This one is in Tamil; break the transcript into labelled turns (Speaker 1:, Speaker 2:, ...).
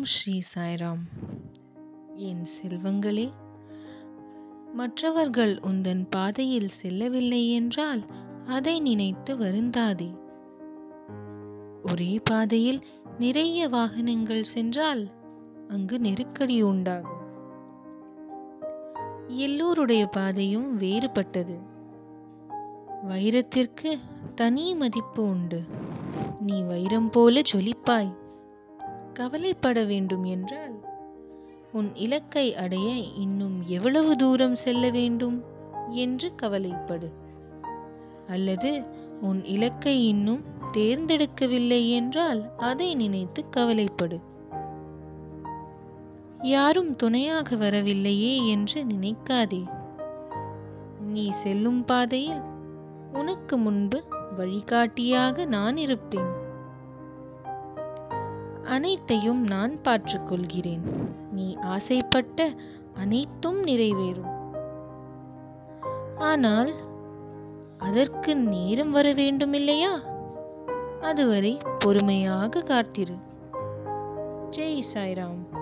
Speaker 1: ஓம் ஸ்ரீ சாய்ராம் என் செல்வங்களே மற்றவர்கள் உந்தன் பாதையில் செல்லவில்லை என்றால் அதை நினைத்து வருந்தாதே ஒரே பாதையில் நிறைய வாகனங்கள் சென்றால் அங்கு நெருக்கடி உண்டாகும் எல்லோருடைய பாதையும் வேறுபட்டது வைரத்திற்கு தனி மதிப்பு உண்டு நீ வைரம் போல ஜொலிப்பாய் கவலைப்பட வேண்டும் என்றால் உன் இலக்கை அடைய இன்னும் எவ்வளவு தூரம் செல்ல வேண்டும் என்று கவலைப்படு அல்லது உன் இலக்கை இன்னும் தேர்ந்தெடுக்கவில்லை என்றால் அதை நினைத்து கவலைப்படு யாரும் துணையாக வரவில்லையே என்று நினைக்காதே நீ செல்லும் பாதையில் உனக்கு முன்பு வழிகாட்டியாக நான் இருப்பேன் அனைத்தையும் நான் பார்த்துக்கொள்கிறேன் நீ ஆசைப்பட்ட அனைத்தும் நிறைவேறும் ஆனால் அதற்கு நேரம் வர வேண்டும் இல்லையா அதுவரை பொறுமையாக காத்திரு ஜெய் சாய்ராம்